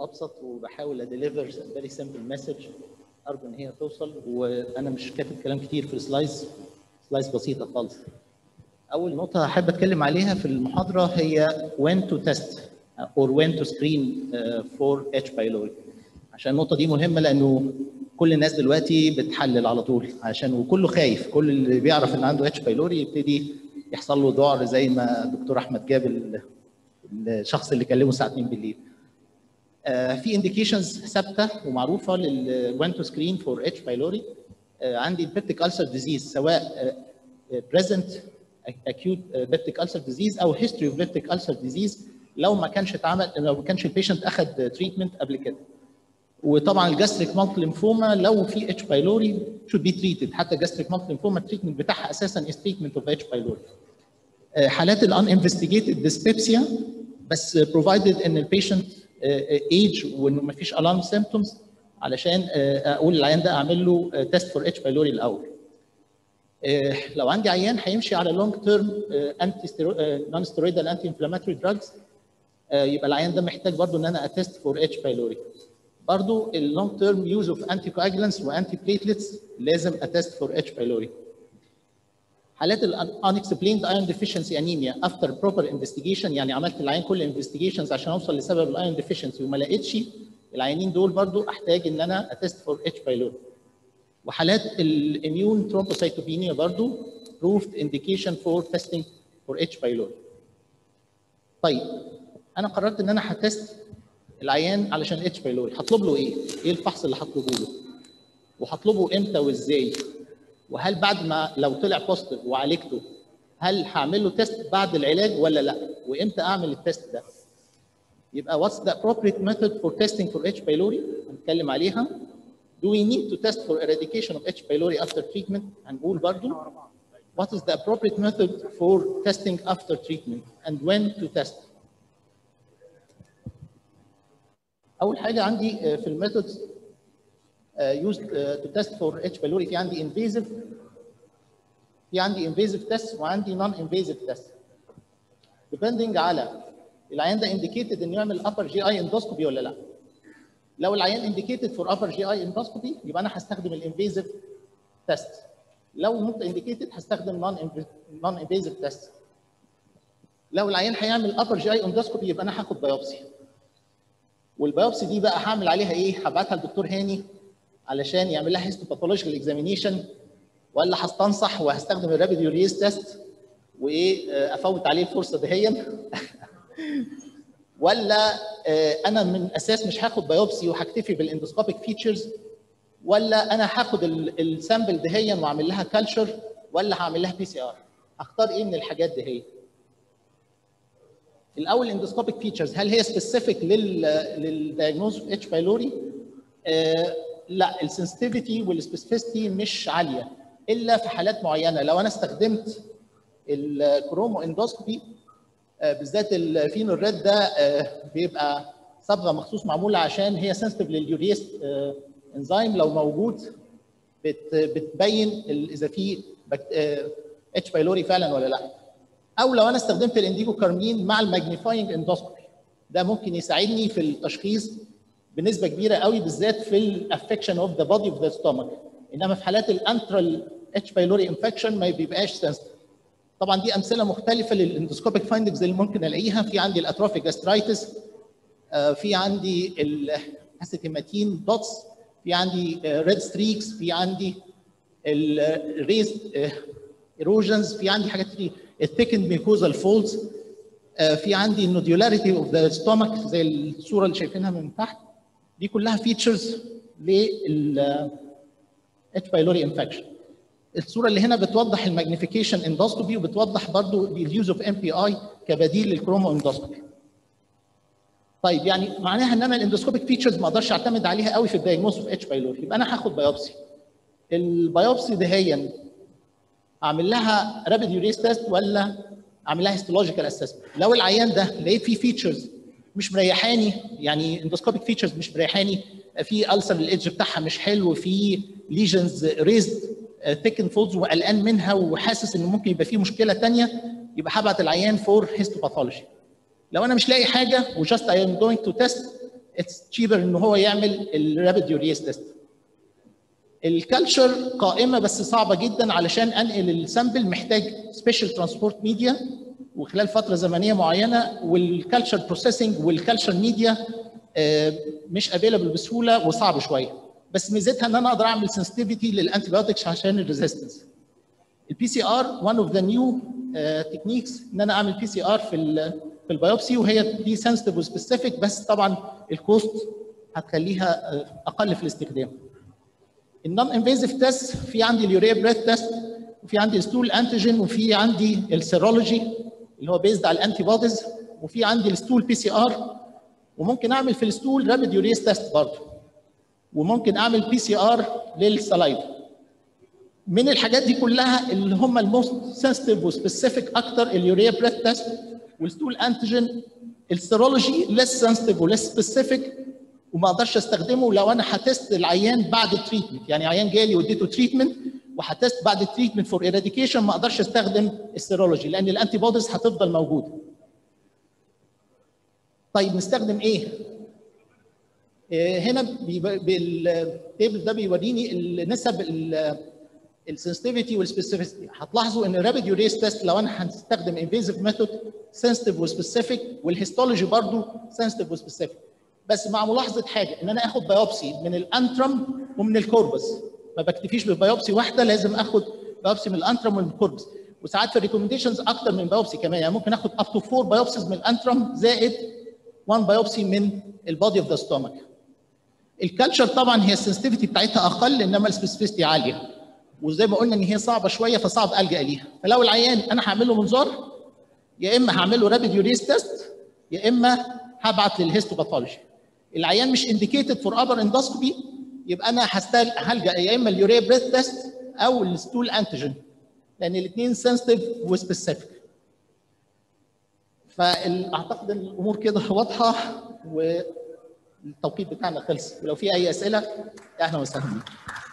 وابسط وبحاول اديليفر فيري سمبل مسج ارجو ان هي توصل وانا مش كاتب كلام كتير في السلايدز سلايدز بسيطه خالص اول نقطه احب اتكلم عليها في المحاضره هي when to test or when to screen uh, for H pylori عشان النقطه دي مهمه لانه كل الناس دلوقتي بتحلل على طول عشان وكله خايف كل اللي بيعرف ان عنده اتش بايلوري يبتدي يحصل له ذعر زي ما الدكتور احمد جاب ال- الشخص اللي كلمه الساعه 2 بالليل آه، في انديكيشنز ثابته ومعروفه لل when to screen for H pylori آه، عندي البيبتيك ulcer disease سواء آه، آه، present acute آه، peptic ulcer disease او history of peptic ulcer disease لو ما كانش اتعمل لو ما كانش البيشنت اخذ تريتمنت قبل كده وطبعا الجاستريك مالتي ليمفوما لو في اتش بايلوري should be treated حتى الجاستريك مالتي ليمفوما التريتمنت بتاعها اساسا is treatment of اتش بايلوري حالات الان انفستيجيتد ديسبيبسيا بس provided ان البيشنت ايج وانه ما فيش الارم سيمبتومز علشان آه، اقول العيان ده اعمل له تيست فور اتش بايلوري الاول آه، لو عندي عيان هيمشي على لونج تيرم انتي نون ستيرويدال انتي انفلاماتوري دراجز يبقى العيان ده محتاج برضو ان انا اتست فور اتش بايلوري برضو اللونج تيرم يوز اوف انتي كواجلانس وانتي بليتلتس لازم اتست فور اتش بايلوري حالات ال unexplained iron deficiency anemia after proper investigation يعني عملت العيان كل investigations عشان اوصل لسبب الايرون deficiency وما لقيتش العيانين دول برضو احتاج ان انا اتست فور اتش بايلوري وحالات الاميون ثرومبوسايتوبينيا برضو proved indication for testing for H pylori. طيب انا قررت ان انا هتست العيان علشان اتش بايلوري هطلب له ايه؟ ايه الفحص اللي هطلبه له؟ وهطلبه امتى وازاي؟ وهل بعد ما لو طلع بوزيتيف وعالجته هل هعمل له تيست بعد العلاج ولا لا؟ وامتى اعمل التيست ده؟ يبقى what's the appropriate method for testing for H pylori؟ هنتكلم عليها. Do we need to test for eradication of H pylori after treatment؟ هنقول برضو. What is the appropriate method for testing after treatment and when to test؟ اول حاجه عندي آه، في الميثودز used uh, to test for H pylori في عندي invasive في عندي invasive test وعندي non invasive test depending على العيان ده indicated انه يعمل upper GI endoscopy ولا لا لو العيان indicated for upper GI endoscopy يبقى انا هستخدم الانفيزيف تيست لو not indicated هستخدم non non invasive test لو العيان هيعمل upper GI endoscopy يبقى انا هاخد بايوبسي والبيوبسي دي بقى هعمل عليها ايه؟ هبعتها للدكتور هاني علشان يعمل لها هيستوباثولوجيكال اكزامينيشن ولا هستنصح وهستخدم الرابيد يوريز تيست وايه آه، افوت عليه الفرصه دهيا ولا آه، انا من اساس مش هاخد بايوبسي وهكتفي بالاندوسكوبيك فيتشرز ولا انا هاخد ال- السامبل دهيا واعمل لها كلتشر ولا هعمل لها بي سي ار اختار ايه من الحاجات دهيا الاول الاندوسكوبيك فيتشرز هل هي سبيسيفيك لل للدايجنوز اوف اتش بايلوري؟ آه لا السنسيتيفيتي والسبيسيفيستي مش عاليه الا في حالات معينه لو انا استخدمت الكرومو اندوسكوبي آه بالذات الفينول ريد ده آه بيبقى صبغه مخصوص معموله عشان هي سنسيتيف لليوريس آه انزيم لو موجود بت بتبين ال- اذا في اتش بايلوري فعلا ولا لا او لو انا استخدمت الانديجو كارمين مع الماجنيفاينج اندوسكوبي ده ممكن يساعدني في التشخيص بنسبه كبيره قوي بالذات في الافكشن اوف ذا بودي اوف ذا ستومك انما في حالات الانترال اتش بايلوري انفكشن ما بيبقاش سنسيتيف طبعا دي امثله مختلفه للاندوسكوبيك فايندنجز اللي ممكن الاقيها في عندي الاتروفيك جاسترايتس في عندي الاسيتيماتين دوتس في عندي ريد ستريكس في عندي الريز ايروجنز في عندي حاجات كتير الثيكند ميكوزال فولدز في عندي النوديولاريتي اوف ذا ستومك زي الصوره اللي شايفينها من تحت دي كلها فيتشرز لل اتش بايلوري انفكشن الصوره اللي هنا بتوضح الماجنيفيكيشن اندوسكوبي وبتوضح برضو اليوز اوف ام بي اي كبديل للكرومو اندوسكوبي طيب يعني معناها ان انا الاندوسكوبيك فيتشرز ما اقدرش اعتمد عليها قوي في الدايجنوز اوف اتش بايلوري يبقى انا هاخد بايوبسي البايوبسي دهيا اعمل لها رابيد يوريس تيست ولا اعمل لها هيستولوجيكال اسسمنت لو العيان ده لقيت فيه فيتشرز مش مريحاني يعني اندوسكوبيك فيتشرز مش مريحاني في السر الايدج بتاعها مش حلو في ليجنز ريزد ثيكن فولدز وقلقان منها وحاسس ان ممكن يبقى فيه مشكله ثانيه يبقى هبعت العيان فور هيستوباثولوجي لو انا مش لاقي حاجه وجاست اي ام جوينج تو تيست اتس تشيبر ان هو يعمل الرابيد يوريز تيست الكالتشر قائمه بس صعبه جدا علشان انقل السامبل محتاج سبيشال ترانسبورت ميديا وخلال فتره زمنيه معينه والكالتشر بروسيسنج والكالتشر ميديا مش افيلبل بسهوله وصعب شويه بس ميزتها ان انا اقدر اعمل سنسيتيفيتي للانتي بايوتكس عشان الريزيستنس البي سي ار وان اوف ذا نيو تكنيكس ان انا اعمل بي سي ار في ال في البيوبسي وهي دي سنسيتيف وسبيسيفيك بس طبعا الكوست هتخليها اقل في الاستخدام النون انفيزيف تيست في عندي اليوريا بريث تيست وفي عندي الستول انتيجين وفي عندي السيرولوجي اللي هو بيزد على الانتي بوديز وفي عندي الستول بي سي ار وممكن اعمل في الستول رابيد يوريز تيست برضه وممكن اعمل بي سي ار للسلايد من الحاجات دي كلها اللي هم الموست سنسيتيف وسبيسيفيك اكتر اليوريا بريث تيست والستول انتيجين السيرولوجي ليس سنسيتيف وليس سبيسيفيك وما اقدرش استخدمه لو انا هتست العيان بعد التريتمنت يعني عيان جالي واديته تريتمنت وهتست بعد التريتمنت فور ايراديكيشن ما اقدرش استخدم السيرولوجي لان الانتي بوديز هتفضل موجوده طيب نستخدم ايه هنا بالتيبل ده بيوريني النسب السنسيتيفيتي والسبيسيفيتي هتلاحظوا ان الرابيد يوريز تيست لو انا هنستخدم انفيزيف ميثود سنسيتيف وسبيسيفيك والهيستولوجي برضو سنسيتيف وسبيسيفيك بس مع ملاحظه حاجه ان انا اخد بايوبسي من الانترم ومن الكوربس ما بكتفيش ببايوبسي واحده لازم اخد بايوبسي من الانترم ومن الكوربس وساعات في الريكومنديشنز اكتر من بايوبسي كمان يعني ممكن اخد اب تو 4 بايوبسيز من الانترم زائد 1 بايوبسي من البادي اوف ذا ستومك الكالتشر طبعا هي السنسيتيفيتي بتاعتها اقل انما السبيسيفيتي عاليه وزي ما قلنا ان هي صعبه شويه فصعب الجا ليها فلو العيان انا هعمل له منظار يا اما هعمل له رابيد يوريز تيست يا اما هبعت للهيستوباثولوجي العيان مش انديكيتد فور ابر اندوسكوبي يبقى انا هستل هلجا يا اما اليوريا بريث تيست او الستول انتيجين لان الاثنين سنسيتيف وسبيسيفيك فاعتقد ان الامور كده واضحه والتوقيت بتاعنا خلص ولو في اي اسئله اهلا وسهلا بيكم